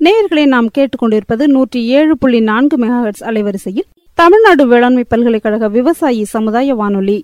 நேயர்களை நாம் கேட்டுக்கொண்டிருப்பது நூற்றி ஏழு புள்ளி நான்கு மெகாஹெட்ஸ் அலைவரிசையில் தமிழ்நாடு வேளாண்மை பல்கலைக்கழக விவசாயி சமுதாய வானொலி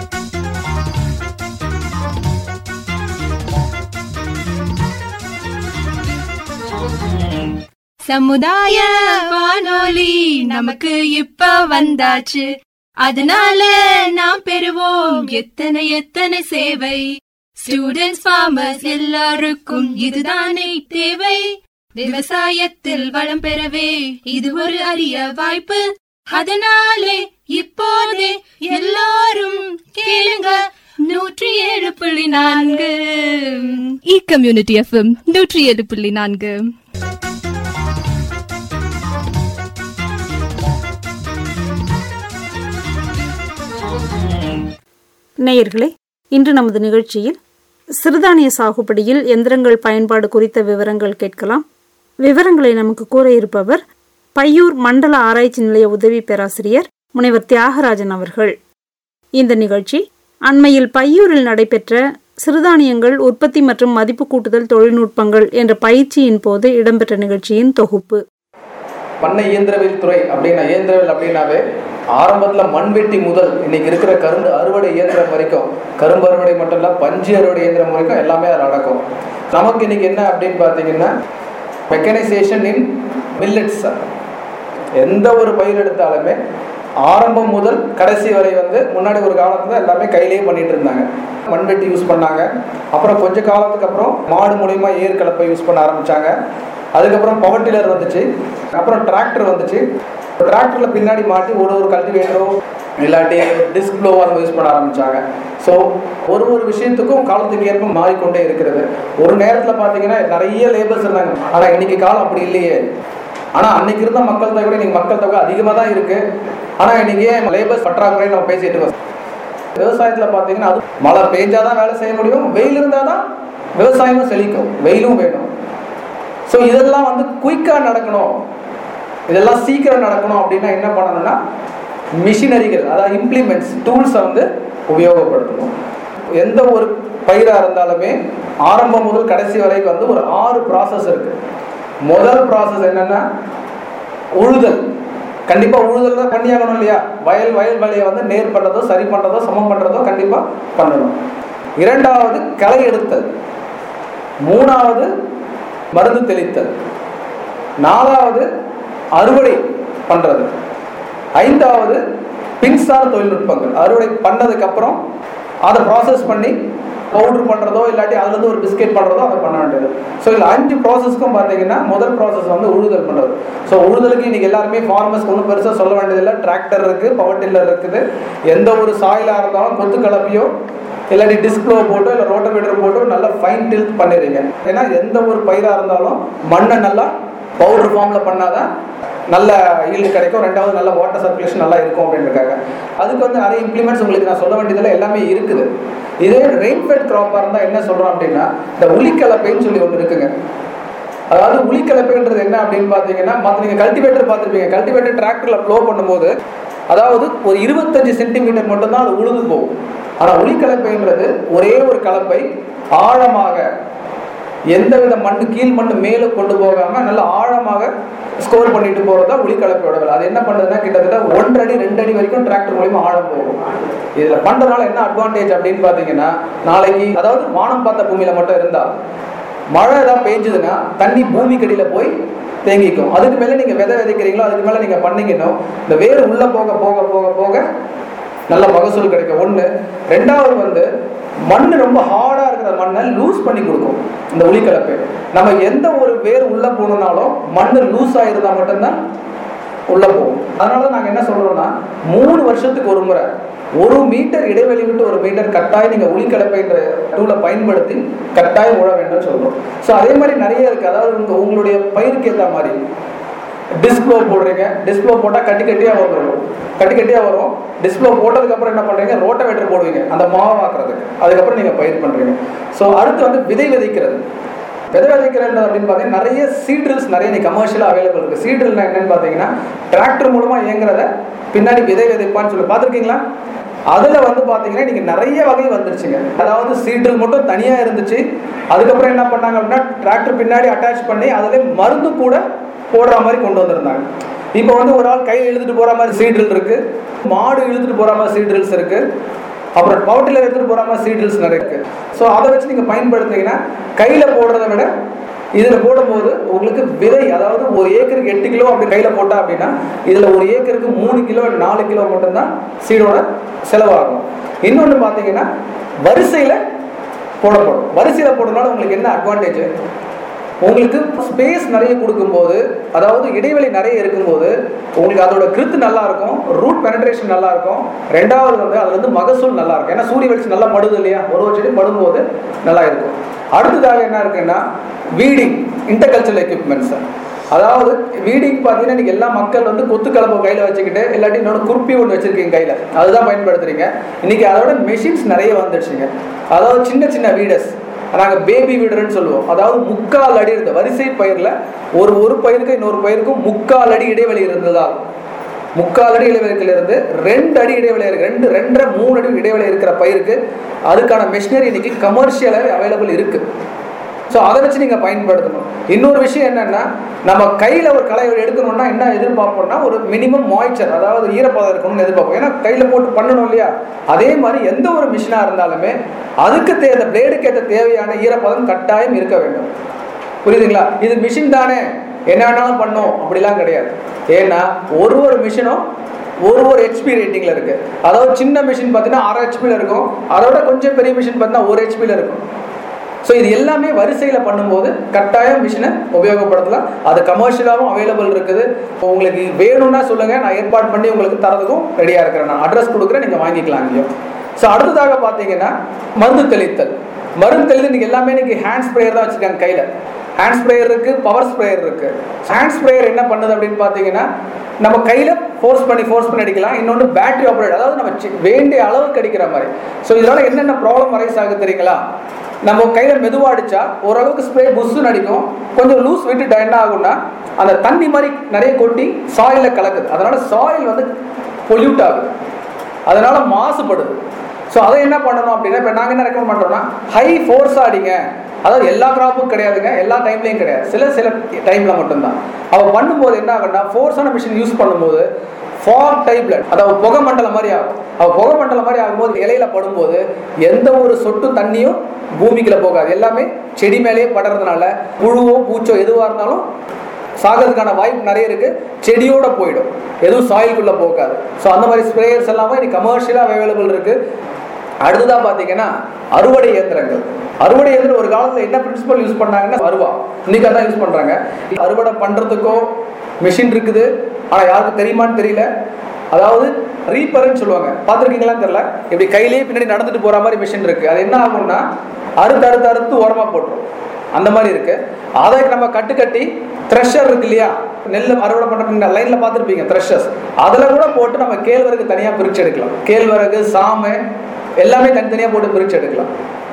சமுதாய வானொலி நமக்கு இப்ப வந்தாச்சு அதனால நாம் பெறுவோம் எத்தனை எத்தனை சேவை ஸ்டூடெண்ட்ஸ் ஃபார்மர்ஸ் எல்லாருக்கும் இதுதானே தேவை விவசாயத்தில் வளம் பெறவே இது ஒரு அரிய வாய்ப்பு அதனாலே இப்போதே எல்லாரும் கேளுங்க நூற்றி ஏழு புள்ளி நான்கு இ கம்யூனிட்டி எஃப்எம் நூற்றி ஏழு புள்ளி நான்கு நேயர்களே இன்று நமது நிகழ்ச்சியில் சிறுதானிய சாகுபடியில் எந்திரங்கள் பயன்பாடு குறித்த விவரங்கள் கேட்கலாம் விவரங்களை நமக்கு கூற இருப்பவர் பையூர் மண்டல ஆராய்ச்சி நிலைய உதவி பேராசிரியர் முனைவர் தியாகராஜன் அவர்கள் இந்த நிகழ்ச்சி அண்மையில் பையூரில் நடைபெற்ற சிறுதானியங்கள் உற்பத்தி மற்றும் மதிப்பு கூட்டுதல் தொழில்நுட்பங்கள் என்ற பயிற்சியின் போது இடம்பெற்ற நிகழ்ச்சியின் தொகுப்பு பண்ணை இயந்திரவியல் துறை அப்படின்னா இயந்திரவியல் அப்படின்னாவே ஆரம்பத்தில் மண்வெட்டி முதல் இன்னைக்கு இருக்கிற கரும்பு அறுவடை இயந்திரம் வரைக்கும் கரும்பு அறுவடை மட்டும் இல்லை பஞ்சு அறுவடை இயந்திரம் வரைக்கும் எல்லாமே அதில் நடக்கும் நமக்கு இன்னைக்கு என்ன அப்படின்னு பார்த்தீங்கன்னா மெக்கனைசேஷன் இன் மில்லட்ஸ் எந்த ஒரு பயிர் எடுத்தாலுமே ஆரம்பம் முதல் கடைசி வரை வந்து முன்னாடி ஒரு காலத்துல எல்லாமே கையிலேயே பண்ணிட்டு இருந்தாங்க மண்வெட்டி யூஸ் பண்ணாங்க அப்புறம் கொஞ்ச காலத்துக்கு அப்புறம் மாடு மூலியமா ஏர் கலப்பை யூஸ் பண்ண ஆரம்பிச்சாங்க அதுக்கப்புறம் பவர் டில்லர் வந்துச்சு அப்புறம் டிராக்டர் வந்துச்சு டிராக்டர்ல பின்னாடி மாட்டி ஒரு ஒரு கல்டிவேட்டரோ இல்லாட்டி டிஸ்க் ப்ளோ அந்த யூஸ் பண்ண ஆரம்பிச்சாங்க ஸோ ஒரு ஒரு விஷயத்துக்கும் காலத்துக்கு ஏற்ப மாறிக்கொண்டே இருக்கிறது ஒரு நேரத்தில் பார்த்தீங்கன்னா நிறைய லேபர்ஸ் இருந்தாங்க ஆனால் இன்னைக்கு காலம் அப்படி இல்லையே ஆனால் அன்னைக்கு இருந்த மக்கள் தொகை விட இன்னைக்கு மக்கள் தொகை அதிகமாக தான் இருக்கு ஆனால் இன்னைக்கு ஏன் லேபர்ஸ் பற்றாக்குறை நம்ம பேசிட்டு இருக்கோம் விவசாயத்தில் பார்த்தீங்கன்னா அது மழை பெஞ்சாதான் வேலை செய்ய முடியும் வெயில் இருந்தால் தான் விவசாயமும் செழிக்கும் வெயிலும் வேணும் ஸோ இதெல்லாம் வந்து குயிக்காக நடக்கணும் இதெல்லாம் சீக்கிரம் நடக்கணும் அப்படின்னா என்ன பண்ணணும்னா மிஷினரிகள் அதாவது இம்ப்ளிமெண்ட்ஸ் டூல்ஸை வந்து உபயோகப்படுத்தணும் எந்த ஒரு பயிராக இருந்தாலுமே ஆரம்பம் முதல் கடைசி வரைக்கும் வந்து ஒரு ஆறு ப்ராசஸ் இருக்கு முதல் ப்ராசஸ் என்னன்னா உழுதல் கண்டிப்பா உழுதல் தான் பண்ணியாகணும் இல்லையா வயல் வயல் வேலையை வந்து நேர் பண்றதோ சரி பண்றதோ சமம் பண்றதோ கண்டிப்பா பண்ணணும் இரண்டாவது களை எடுத்தல் மூணாவது மருந்து தெளித்தல் நாலாவது அறுவடை பண்றது ஐந்தாவது பின்சார் தொழில்நுட்பங்கள் அறுவடை பண்ணதுக்கு அப்புறம் அதை ப்ராசஸ் பண்ணி பவுடர் பண்ணுறதோ இல்லாட்டி அதுலேருந்து ஒரு பிஸ்கெட் பண்ணுறதோ அதை பண்ண வேண்டியது ஸோ இதில் அஞ்சு ப்ராசஸ்க்கும் பார்த்தீங்கன்னா முதல் ப்ராசஸ் வந்து உழுதல் பண்ணுறது ஸோ உழுதலுக்கு இன்னைக்கு எல்லாருமே ஃபார்மர்ஸ்க்கு ஒன்றும் பெருசாக சொல்ல வேண்டியதில்லை டிராக்டர் இருக்குது பவர் டில்லர் இருக்குது எந்த ஒரு சாயிலாக இருந்தாலும் கொத்து கலப்பையோ இல்லாட்டி டிஸ்ப்ளோ போட்டோ இல்லை ரோட்டோமீட்டர் போட்டோ நல்லா ஃபைன் டில்ட் பண்ணிடுறீங்க ஏன்னா எந்த ஒரு பயிராக இருந்தாலும் மண்ணை நல்லா பவுடர் ஃபார்மில் பண்ணாதான் நல்ல ஈல்டு கிடைக்கும் ரெண்டாவது நல்ல வாட்டர் சர்க்குலேஷன் நல்லா இருக்கும் அப்படின்றக்காக அதுக்கு வந்து நிறைய இம்ப்ளிமெண்ட்ஸ் உங்களுக்கு நான் சொல்ல வேண்டியதில் எல்லாமே இருக்குது இதே ரெயின்ஃபெட் க்ராப்பாக இருந்தால் என்ன சொல்கிறோம் அப்படின்னா இந்த உளிக்கலப்பைன்னு சொல்லி ஒன்று இருக்குங்க அதாவது உளிக்கலப்பைன்றது என்ன அப்படின்னு பார்த்தீங்கன்னா மற்ற நீங்கள் கல்டிவேட்டர் பார்த்துருப்பீங்க கல்டிவேட்டர் டிராக்டரில் ப்ளோ பண்ணும்போது அதாவது ஒரு இருபத்தஞ்சு சென்டிமீட்டர் மட்டும்தான் அது உழுது போகும் ஆனால் உளிக்கலப்பைன்றது ஒரே ஒரு கலப்பை ஆழமாக எந்தவித மண்ணு கீழ் மண்ணு மேலே கொண்டு போகாம நல்ல ஆழமாக ஸ்கோர் பண்ணிட்டு போறதா உளிக்கலப்பையோட வேலை அது என்ன பண்ணுதுன்னா கிட்டத்தட்ட ஒன்றரை அடி ரெண்டு அடி வரைக்கும் டிராக்டர் மூலியமா ஆழம் போகும் இதுல பண்றதுனால என்ன அட்வான்டேஜ் அப்படின்னு பாத்தீங்கன்னா நாளைக்கு அதாவது வானம் பார்த்த பூமியில மட்டும் இருந்தா மழை ஏதாவது பெஞ்சதுன்னா தண்ணி பூமி கடியில போய் தேங்கிக்கும் அதுக்கு மேல நீங்க விதை விதைக்கிறீங்களோ அதுக்கு மேல நீங்க பண்ணீங்கன்னா இந்த வேர் உள்ள போக போக போக போக நல்ல மகசூல் கிடைக்கும் ஒன்று ரெண்டாவது வந்து மண் ரொம்ப ஹார்டாக இருக்கிற மண்ணை லூஸ் பண்ணி கொடுக்கும் இந்த உளிக்கலப்பை நம்ம எந்த ஒரு வேர் உள்ளே போகணுன்னாலும் மண் லூஸ் ஆகிருந்தா மட்டும்தான் உள்ளே போகும் அதனால தான் நாங்கள் என்ன சொல்கிறோம்னா மூணு வருஷத்துக்கு ஒரு முறை ஒரு மீட்டர் இடைவெளி விட்டு ஒரு மீட்டர் கட்டாயம் நீங்கள் உளிக்கலப்பைன்ற டூலை பயன்படுத்தி கட்டாயம் உழ வேண்டும்னு சொல்கிறோம் ஸோ அதே மாதிரி நிறைய இருக்குது அதாவது உங்க உங்களுடைய பயிருக்கு ஏற்ற மாதிரி டிஸ்ப்ளோ போடுறீங்க டிஸ்ப்ளோ போட்டால் கட்டி கட்டியாக வந்துடும் கட்டி கட்டியாக வரும் டிஸ்ப்ளோ போட்டதுக்கப்புறம் என்ன பண்ணுறீங்க ரோட்டவேட்டர் போடுவீங்க அந்த மாவாக்குறதுக்கு அதுக்கப்புறம் நீங்கள் பயிர் பண்ணுறீங்க ஸோ அடுத்து வந்து விதை விதைக்கிறது விதை விதைக்கிறது அப்படின்னு பார்த்தீங்கன்னா நிறைய சீட்ரில்ஸ் நிறைய நீ கமர்ஷியலாக அவைலபிள் இருக்குது சீட்ரில்னா என்னன்னு பார்த்தீங்கன்னா டிராக்டர் மூலமாக இயங்குறத பின்னாடி விதை விதைப்பான்னு சொல்லி பார்த்துருக்கீங்களா அதுல வந்து பாத்தீங்கன்னா நீங்க நிறைய வகை வந்துருச்சுங்க அதாவது சீட்ரில் மட்டும் தனியா இருந்துச்சு அதுக்கப்புறம் என்ன பண்ணாங்க அப்படின்னா டிராக்டர் பின்னாடி அட்டாச் பண்ணி அதுல மருந்து கூட போடுற மாதிரி கொண்டு வந்திருந்தாங்க இப்போ வந்து ஒரு ஆள் கையில் இழுத்துட்டு போற மாதிரி சீட்ரில் இருக்கு மாடு இழுத்துட்டு போற மாதிரி சீட்ரில்ஸ் இருக்கு அப்புறம் பவுட்டில் எடுத்துட்டு போற மாதிரி சீட்ரில்ஸ் நிறைய இருக்கு ஸோ அதை வச்சு நீங்க பயன்படுத்துனீங்கன்னா கையில போடுறதை விட இதுல போடும்போது உங்களுக்கு விதை அதாவது ஒரு ஏக்கருக்கு எட்டு கிலோ அப்படி கையில போட்டா அப்படின்னா இதுல ஒரு ஏக்கருக்கு மூணு கிலோ நாலு கிலோ மட்டும்தான் சீடோட செலவாகும் இன்னொன்று பார்த்தீங்கன்னா வரிசையில போடப்படும் வரிசையில போடுறதுனால உங்களுக்கு என்ன அட்வான்டேஜ் உங்களுக்கு ஸ்பேஸ் நிறைய கொடுக்கும்போது அதாவது இடைவெளி நிறைய இருக்கும்போது உங்களுக்கு அதோட கிருத்து நல்லா இருக்கும் ரூட் பெனட்ரேஷன் நல்லா இருக்கும் ரெண்டாவது வந்து அதுல இருந்து மகசூல் நல்லா இருக்கும் ஏன்னா சூரிய வெளிச்சம் நல்லா படுது இல்லையா ஒரு ஒரு செடி படும்போது நல்லா இருக்கும் அடுத்ததாக என்ன இருக்குன்னா வீடிங் இன்டர்கல்ச்சரல் எக்யூப்மெண்ட்ஸ் அதாவது வீடிங் பார்த்தீங்கன்னா இன்னைக்கு எல்லா மக்கள் வந்து கொத்து கலப்பை கையில் வச்சுக்கிட்டு இல்லாட்டி இன்னொன்று குருப்பி ஒன்று வச்சிருக்கீங்க கையில் அதுதான் பயன்படுத்துறீங்க இன்னைக்கு அதோட மெஷின்ஸ் நிறைய வந்துடுச்சுங்க அதாவது சின்ன சின்ன வீடர்ஸ் நாங்கள் பேபி வீடர்னு சொல்லுவோம் அதாவது முக்கால் அடி இருந்த வரிசை பயிரில் ஒரு ஒரு பயிருக்கு இன்னொரு பயிருக்கும் முக்கால் அடி இடைவெளி இருந்ததா முக்கால் அடி இடைவெளியில் இருந்து ரெண்டு அடி இடைவெளி இருக்கு ரெண்டு ரெண்டரை மூணு அடி இடைவெளி இருக்கிற பயிருக்கு அதுக்கான மெஷினரி இன்னைக்கு கமர்ஷியலாகவே அவைலபிள் இருக்கு ஸோ அதை வச்சு நீங்கள் பயன்படுத்தணும் இன்னொரு விஷயம் என்னன்னா நம்ம கையில் ஒரு களை எடுக்கணும்னா என்ன எதிர்பார்ப்போம்னா ஒரு மினிமம் மாய்ச்சர் அதாவது ஈரப்பதம் இருக்கணும்னு எதிர்பார்ப்போம் ஏன்னா கையில் போட்டு பண்ணணும் இல்லையா அதே மாதிரி எந்த ஒரு மிஷினாக இருந்தாலுமே அதுக்கு தே அந்த பிளேடுக்கு ஏற்ற தேவையான ஈரப்பதம் கட்டாயம் இருக்க வேண்டும் புரியுதுங்களா இது மிஷின் தானே என்ன வேணாலும் பண்ணும் அப்படிலாம் கிடையாது ஏன்னா ஒரு ஒரு மிஷினும் ஒரு ஒரு ஹெச்பி ரேட்டிங்ல இருக்கு அதாவது சின்ன மிஷின் பார்த்தீங்கன்னா அரை ஹெச்பியில் இருக்கும் அதோட கொஞ்சம் பெரிய மிஷின் பார்த்தீங்கன்னா ஒரு ஹெச்பியில் இருக்கும் ஸோ இது எல்லாமே வரிசையில் பண்ணும்போது கட்டாயம் மிஷினை உபயோகப்படுத்தலாம் அது கமர்ஷியலாகவும் அவைலபிள் இருக்குது இப்போ உங்களுக்கு வேணும்னா சொல்லுங்கள் நான் ஏற்பாடு பண்ணி உங்களுக்கு தரதுக்கும் ரெடியாக இருக்கிறேன் நான் அட்ரஸ் கொடுக்குறேன் நீங்கள் வாங்கிக்கலாம் இங்கேயும் ஸோ அடுத்ததாக பார்த்தீங்கன்னா மருந்து தெளித்தல் மருந்து தெளித்தல் இன்னைக்கு எல்லாமே இன்னைக்கு ஹேண்ட் ஸ்ப்ரேயர் தான் வச்சுருக்காங்க கையில் ஹேண்ட் ஸ்ப்ரேயர் இருக்கு பவர் ஸ்ப்ரேயர் இருக்கு ஹேண்ட் ஸ்ப்ரேயர் என்ன பண்ணுது அப்படின்னு பார்த்தீங்கன்னா நம்ம கையில் ஃபோர்ஸ் பண்ணி ஃபோர்ஸ் பண்ணி அடிக்கலாம் இன்னொன்று பேட்டரி ஆப்ரேட் அதாவது நம்ம சி- வேண்டிய அளவுக்கு அடிக்கிற மாதிரி ஸோ இதனால என்னென்ன ப்ராப்ளம் அரைஸ் ஆகுது தெரியுங்களா நம்ம கையில் மெதுவாக அடிச்சா ஓரளவுக்கு ஸ்ப்ரே புஷ்ஷுன்னு அடிக்கும் கொஞ்சம் லூஸ் விட்டுட்டா என்ன ஆகும்னா அந்த தண்ணி மாதிரி நிறைய கொட்டி சாயிலில் கலக்குது அதனால சாயில் வந்து பொல்யூட் ஆகுது அதனால மாசுபடுது ஸோ அதை என்ன பண்ணணும் அப்படின்னா இப்போ நாங்கள் என்ன ரெக்கமெண்ட் பண்ணுறோம்னா ஹை ஃபோர்ஸாக அடிங்க அதாவது எல்லா கிராப்பும் கிடையாதுங்க எல்லா டைம்லையும் கிடையாது சில சில டைமில் மட்டும்தான் அவள் பண்ணும்போது என்ன ஆகும்னா ஃபோர்ஸான மிஷின் யூஸ் பண்ணும்போது ஃபாக் டைப்ல அதாவது புகை மண்டலம் மாதிரி ஆகும் அவள் புகை மண்டலம் மாதிரி ஆகும்போது இலையில படும்போது எந்த ஒரு சொட்டு தண்ணியும் பூமிக்குள்ள போகாது எல்லாமே செடி மேலேயே படுறதுனால புழுவோ பூச்சோ எதுவாக இருந்தாலும் சாகிறதுக்கான வாய்ப்பு நிறைய இருக்கு செடியோட போயிடும் எதுவும் சாயிலுக்குள்ள போகாது ஸோ அந்த மாதிரி ஸ்ப்ரேயர்ஸ் எல்லாமே இன்னைக்கு கமர்ஷியலாக அவைலபிள் இருக்கு அடுத்ததா பார்த்தீங்கன்னா அறுவடை இயந்திரங்கள் அறுவடை இயந்திரம் ஒரு காலத்தில் என்ன பிரின்சிபல் யூஸ் பண்ணாங்கன்னா அருவா இன்னைக்கு அதான் யூஸ் பண்றாங்க அறுவடை பண்றதுக்கோ மிஷின் இருக்குது ஆனால் யாருக்கும் தெரியுமான்னு தெரியல அதாவது ரீப்பர்னு சொல்லுவாங்க பார்த்துருக்கீங்களான்னு தெரியல இப்படி கையிலேயே பின்னாடி நடந்துட்டு போற மாதிரி மிஷின் இருக்கு அது என்ன ஆகும்னா அறுத்து அறுத்து அறுத்து ஓரமா போட்டுரும் அந்த மாதிரி இருக்கு அதை நம்ம கட்டு கட்டி த்ரெஷர் இருக்கு இல்லையா நெல் அறுவடை பண்ற லைன்ல பார்த்துருப்பீங்க த்ரெஷர்ஸ் அதில் கூட போட்டு நம்ம கேழ்வரகு தனியா பிரிச்சு எடுக்கலாம் கேழ்வரகு சாமை எல்லாமே தனித்தனியா போட்டு பிரிச்சு எடுக்கலாம்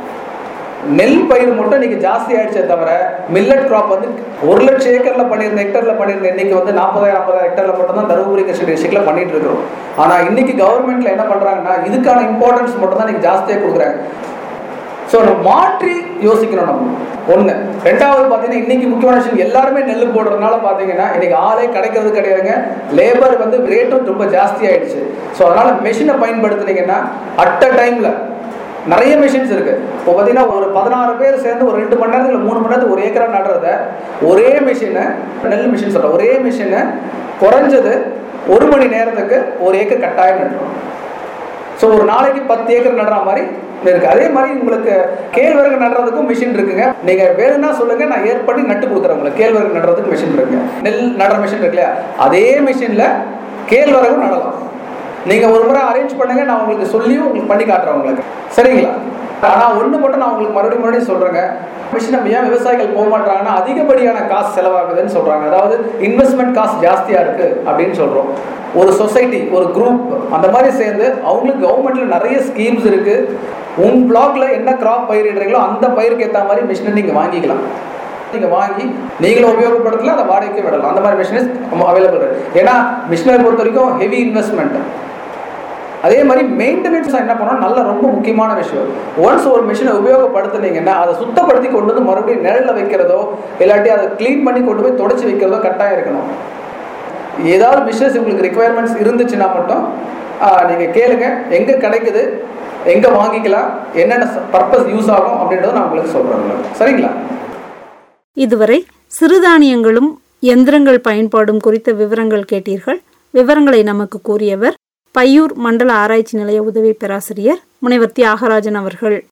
நெல் பயிர் மட்டும் இன்னைக்கு ஜாஸ்தி ஆயிடுச்சே தவிர மில்லட் கிராப் வந்து ஒரு லட்சம் ஏக்கர்ல பண்ணியிருந்த ஹெக்டர்ல பண்ணியிருந்த இன்னைக்கு வந்து நாற்பதாயிரம் ஐம்பதாயிரம் ஹெக்டர்ல மட்டும் தான் தருமபுரி கிருஷ்ணகிரி டிஸ்ட்ரிக்ட்ல பண்ணிட்டு இருக்கிறோம் ஆனா இன்னைக்கு கவர்மெண்ட்ல என்ன பண்றாங்கன்னா இதுக்கான இம்பார்ட்டன்ஸ் மட்டும் தான் இன்னைக்கு ஜாஸ்தியாக கொடுக்குறாங்க ஸோ நம்ம மாற்றி யோசிக்கணும் நம்ம ஒன்று ரெண்டாவது பார்த்தீங்கன்னா இன்னைக்கு முக்கியமான விஷயம் எல்லாருமே நெல் போடுறதுனால பார்த்தீங்கன்னா இன்னைக்கு ஆளே கிடைக்கிறது கிடையாதுங்க லேபர் வந்து ரேட்டும் ரொம்ப ஜாஸ்தி ஆயிடுச்சு ஸோ அதனால மெஷினை பயன்படுத்துனீங்கன்னா அட் அ டைம்ல நிறைய மிஷின்ஸ் இருக்கு இப்போ பார்த்தீங்கன்னா ஒரு பதினாறு பேர் சேர்ந்து ஒரு ரெண்டு மணி நேரத்துல மூணு மணி நேரத்துக்கு ஒரு ஏக்கரா நடுறத ஒரே மிஷினை நெல் மிஷின் சொல்றேன் ஒரே மிஷினை குறைஞ்சது ஒரு மணி நேரத்துக்கு ஒரு ஏக்கர் கட்டாயம் நடுறோம் ஸோ ஒரு நாளைக்கு பத்து ஏக்கர் நடுற மாதிரி இருக்கு அதே மாதிரி உங்களுக்கு கேழ்வரகு நடுறதுக்கும் மிஷின் இருக்குங்க நீங்க வேணும்னா சொல்லுங்க நான் ஏற்படி நட்டு கொடுக்குறேன் உங்களுக்கு கேழ்வரகு நடுறதுக்கு மிஷின் இருக்குங்க நெல் நடுற மிஷின் இருக்கு இல்லையா அதே மிஷின்ல கேழ்வரகும் நடலாம் நீங்க ஒரு முறை அரேஞ்ச் பண்ணுங்க நான் உங்களுக்கு சொல்லியும் உங்களுக்கு பண்ணி காட்டுறேன் உங்களுக்கு சரிங்களா ஆனா ஒண்ணு மட்டும் நான் உங்களுக்கு மறுபடியும் மறுபடியும் சொல்றேங்க மிஷின் நம்ம ஏன் விவசாயிகள் போக மாட்டாங்கன்னா அதிகப்படியான காசு செலவாகுதுன்னு சொல்றாங்க அதாவது இன்வெஸ்ட்மெண்ட் காசு ஜாஸ்தியா இருக்கு அப்படின்னு சொல்றோம் ஒரு சொசைட்டி ஒரு குரூப் அந்த மாதிரி சேர்ந்து அவங்களுக்கு கவர்மெண்ட்ல நிறைய ஸ்கீம்ஸ் இருக்கு உங்க பிளாக்ல என்ன கிராப் பயிரிடுறீங்களோ அந்த பயிருக்கு ஏற்ற மாதிரி மிஷினை நீங்க வாங்கிக்கலாம் நீங்க வாங்கி நீங்களும் உபயோகப்படுத்தலாம் அதை வாடகைக்கு விடலாம் அந்த மாதிரி மிஷினஸ் அவைலபிள் இருக்கு ஏன்னா மிஷினரி பொறுத்த வரைக்கும் ஹெவி இன்வெஸ்ட்மெண்ட் அதே மாதிரி மெயின்டெனன்ஸ் என்ன பண்ணணும் நல்ல ரொம்ப முக்கியமான விஷயம் ஒன்ஸ் ஒரு மிஷினை உபயோகப்படுத்துனீங்கன்னா அதை சுத்தப்படுத்தி கொண்டு வந்து மறுபடியும் நிழல்ல வைக்கிறதோ இல்லாட்டி அதை க்ளீன் பண்ணி கொண்டு போய் தொடச்சி வைக்கிறதோ கட்டாயம் இருக்கணும் ஏதாவது பிஸ்னஸ் உங்களுக்கு ரிக்குவயர்மெண்ட்ஸ் இருந்துச்சுன்னா மட்டும் ஆஹ், நீங்க கேளுங்க எங்க கிடைக்குது எங்க வாங்கிக்கலாம் என்னென்ன பர்பஸ் யூஸ் ஆகும் அப்படின்றத நான் உங்களுக்கு சொல்றேன் உங்களுக்கு. சரிங்களா இதுவரை சிறுதானியங்களும் எந்திரங்கள் பயன்பாடும் குறித்த விவரங்கள் கேட்டீர்கள் விவரங்களை நமக்கு கூறியவர் பையூர் மண்டல ஆராய்ச்சி நிலைய உதவி பேராசிரியர் முனைவர் தியாகராஜன் அவர்கள்